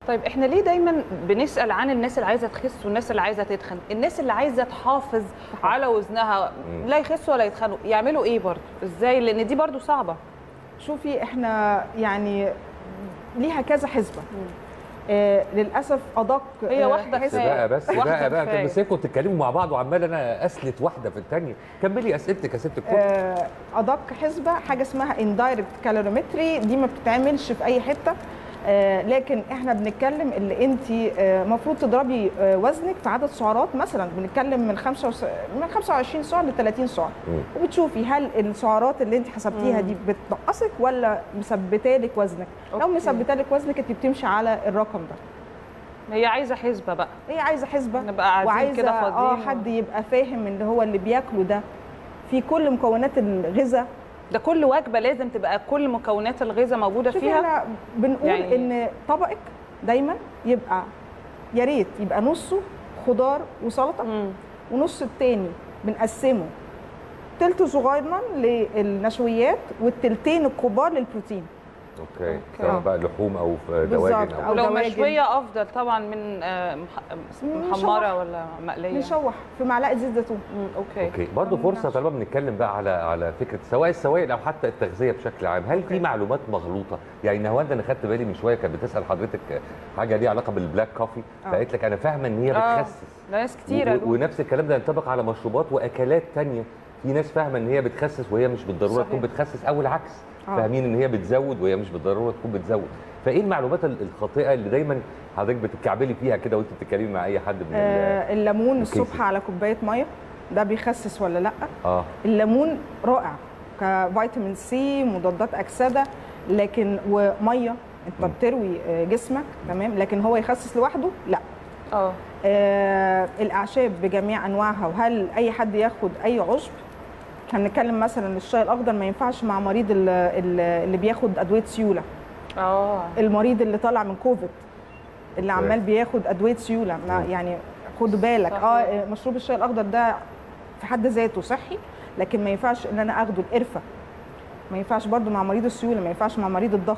طيب احنا ليه دايما بنسال عن الناس اللي عايزه تخس والناس اللي عايزه تتخن الناس اللي عايزه تحافظ على وزنها لا يخسوا ولا يتخنوا يعملوا ايه برضه ازاي لان دي برضه صعبه شوفي احنا يعني ليها كذا حسبه آه للاسف ادق هي آه، واحدة حسبة. بس بقى بس واحدة بقى بقى كفاية. انتوا مسكوا تتكلموا مع بعض وعمال انا اسلت واحده في الثانيه كملي اسئلتك يا ست الكل آه، ادق حسبه حاجه اسمها اندايركت كالوريمتري دي ما بتتعملش في اي حته آه، لكن احنا بنتكلم اللي انت المفروض تضربي آه، وزنك في عدد سعرات مثلا بنتكلم من 5 من 25 سعر ل 30 سعر مم. وبتشوفي هل السعرات اللي انت حسبتيها دي بتنقصك ولا مثبته لك وزنك لو أوكي. مثبته لك وزنك انت بتمشي على الرقم ده هي عايزه حسبه بقى هي عايزه حسبه نبقى قاعدين وعايزه كده اه فاضيين حد يبقى فاهم ان هو اللي بياكله ده في كل مكونات الغذاء ده كل وجبه لازم تبقى كل مكونات الغذاء موجوده شوفي فيها احنا بنقول يعني- يعني ان طبقك دايما يبقى يا ريت يبقى نصه خضار وسلطه مم. ونص التاني بنقسمه تلت صغيرا للنشويات والتلتين الكبار للبروتين اوكي أوكي. سواء بقى لحوم او في بالظبط. دواجن او أو ولو دواجن. مشويه افضل طبعا من آه، مح- مشوح. محمره ولا مقليه نشوح في معلقه زيت زيتون مم، اوكي اوكي برضه فرصه طالما بنتكلم بقى على على فكره سواء السوائل او حتى التغذيه بشكل عام هل في أوكي. معلومات مغلوطه يعني نهاوند انا خدت بالي من شويه كانت بتسال حضرتك حاجه ليها علاقه بالبلاك كوفي آه. فقالت لك انا فاهمه ان هي آه. بتخسس ناس كتيره و- ونفس الكلام ده ينطبق على مشروبات واكلات تانية في ناس فاهمه ان هي بتخسس وهي مش بالضروره صحيح. تكون بتخسس او العكس آه. فاهمين ان هي بتزود وهي مش بالضروره تكون بتزود فايه المعلومات ال- الخاطئه اللي دايما حضرتك بتتكعبلي فيها كده وانت بتتكلمي مع اي حد من ال- آه الليمون الكيسي. الصبح على كوبايه ميه ده بيخسس ولا لا اه الليمون رائع كفيتامين سي مضادات اكسده لكن وميه انت بتروي آه، جسمك تمام لكن هو يخسس لوحده لا اه آه الاعشاب بجميع انواعها وهل اي حد ياخد اي عشب هنتكلم مثلا الشاي الاخضر ما ينفعش مع مريض ال- ال- اللي بياخد ادويه سيوله اه المريض اللي طالع من كوفيد اللي أوكي. عمال بياخد ادويه سيوله ما مم. يعني خد بالك صحيح. اه مشروب الشاي الاخضر ده في حد ذاته صحي لكن ما ينفعش ان انا اخده القرفه ما ينفعش برضو مع مريض السيوله ما ينفعش مع مريض الضغط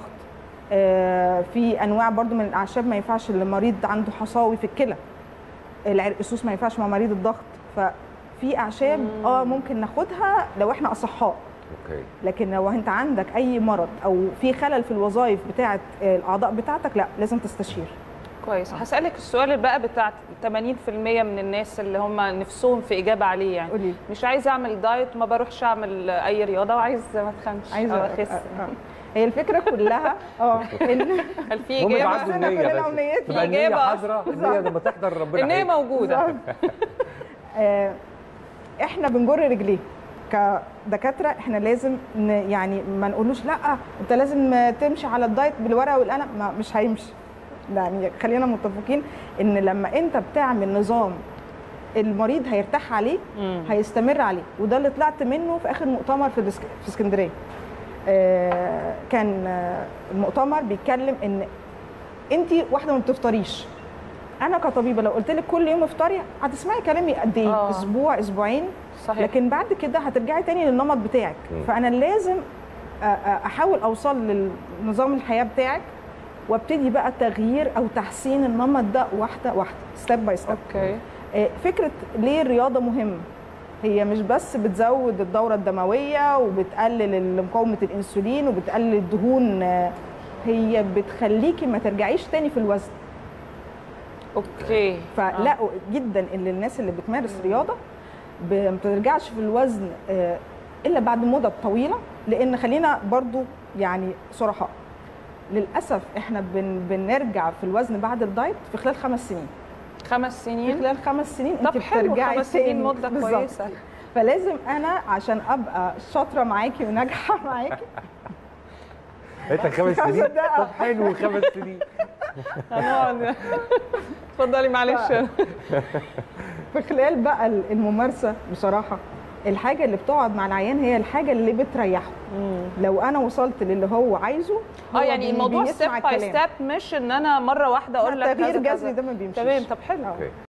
آه في انواع برضو من الاعشاب ما ينفعش للمريض عنده حصاوي في الكلى العرقسوس ما ينفعش مع مريض الضغط ففي اعشاب اه ممكن ناخدها لو احنا اصحاء اوكي لكن لو انت عندك اي مرض او في خلل في الوظائف بتاعه الاعضاء بتاعتك لا لازم تستشير كويس هسألك السؤال بقى بتاع 80% من الناس اللي هم نفسهم في إجابة عليه يعني قولي مش عايزة أعمل دايت ما بروحش أعمل أي رياضة وعايز ما أتخنش أو عايزه أخس آه، آه. هي الفكره كلها اه ان هل في هم إجابة؟ يعدوا أنا النية كلنا بس أمنيتنا. تبقى النية إجابة حاضرة النية لما تحضر ربنا النية هيك. موجودة آه، احنا بنجر رجليه كدكاتره احنا لازم ن- يعني ما نقولوش لا انت لازم تمشي على الدايت بالورقه والقلم ما مش هيمشي يعني خلينا متفقين ان لما انت بتعمل نظام المريض هيرتاح عليه مم. هيستمر عليه وده اللي طلعت منه في اخر مؤتمر في الاسك- في اسكندريه آه، كان آه، المؤتمر بيتكلم ان انت واحده ما بتفطريش انا كطبيبه لو قلت لك كل يوم افطري هتسمعي كلامي قد ايه آه. اسبوع اسبوعين صحيح لكن بعد كده هترجعي تاني للنمط بتاعك مم. فانا لازم أ- أ- احاول اوصل لنظام الحياه بتاعك وابتدي بقى تغيير او تحسين النمط ده واحده واحده ستيب باي ستيب أوكي فكره ليه الرياضه مهمه هي مش بس بتزود الدوره الدمويه وبتقلل مقاومه الانسولين وبتقلل الدهون آه، هي بتخليكي ما ترجعيش تاني في الوزن أوكي فلقوا جدا ان الناس اللي بتمارس رياضه ب- ما بترجعش في الوزن آه، الا بعد مده طويله لان خلينا برضو يعني صرحاء للاسف احنا بن بنرجع في الوزن بعد الدايت في خلال خمس سنين خمس في سنين خلال خمس سنين طب انت حلو بترجعي خمس سنين تاني. مدة بالظبط. كويسة فلازم انا عشان ابقى شاطره معاكي وناجحه معاكي انت خمس خمس سنين دقايق. طب حلو خمس سنين هنقعد اتفضلي معلش في خلال بقى الممارسه بصراحه الحاجه اللي بتقعد مع العيان هي الحاجه اللي بتريحه لو انا وصلت للي هو عايزه اه هو يعني بي- الموضوع ستيب بيسمع باي الكلام. ستيب مش ان انا مره واحده اقول لك تغيير كذا كذا. جذري ده ما بيمشيش تمام طب حلو اوكي